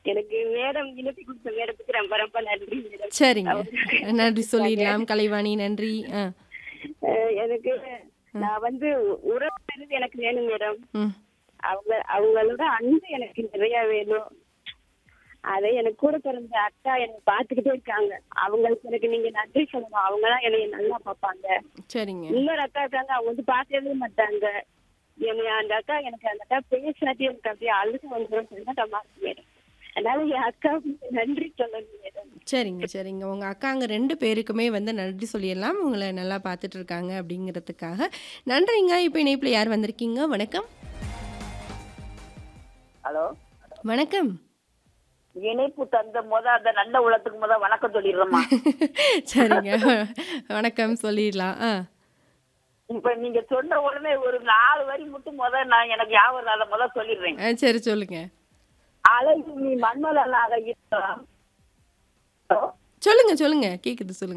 எனக்கு மேடம் இணைப்பு கொடுத்த மேடத்துக்கு ரொம்ப ரொம்ப நன்றி மேடம் சரிங்க நன்றி சொல்லிடலாம் கலைவாணி நன்றி ஆ அஹ் எனக்கு நான் வந்து உறவு எனக்கு வேணும் மேடம் ம் அவங்க அவங்களோட அன்பு எனக்கு நிறைய வேணும் அதை எனக்கு கூட பிறந்த அக்கா எனக்கு பாத்துக்கிட்டே இருக்காங்க அவங்களுக்கு எனக்கு நீங்க நன்றி சொல்லணும் அவங்க தான் என்னைய நல்லா பார்ப்பாங்க சரிங்க இன்னொரு அக்கா இருக்காங்க அவங்க வந்து பார்க்கவே மாட்டாங்க என்னை அந்த அக்கா எனக்கு அந்த அக்கா பேசாட்டி எனக்கு அப்படியே அழுது வந்துடும் சங்கடமா இருக்கு மேடம் அதனால என் அக்காவுக்கு நன்றி சொல்லணும் மேடம் சரிங்க சரிங்க உங்கள் அக்காங்க ரெண்டு பேருக்குமே வந்து நன்றி சொல்லிடலாம் உங்களை நல்லா பார்த்துட்டு இருக்காங்க அப்படிங்கிறதுக்காக நன்றிங்க இப்போ இணைப்பில் யார் வந்திருக்கீங்க வணக்கம் ஹலோ வணக்கம் இணைப்பு தந்த முத அந்த நல்ல உள்ளத்துக்கு முத வணக்கம் சொல்லிடுறோம்மா சரிங்க வணக்கம் சொல்லிடலாம் ஆ இப்ப நீங்க சொன்ன உடனே ஒரு நாலு வரி மட்டும் முத நான் எனக்கு ஞாபகம் அதை முத சொல்லிடுறேன் ஆ சரி சொல்லுங்க அழகு நீ மண்மலனாக இருக்கலாம் சொல்லுங்க சொல்லுங்க கேக்குது சொல்லுங்க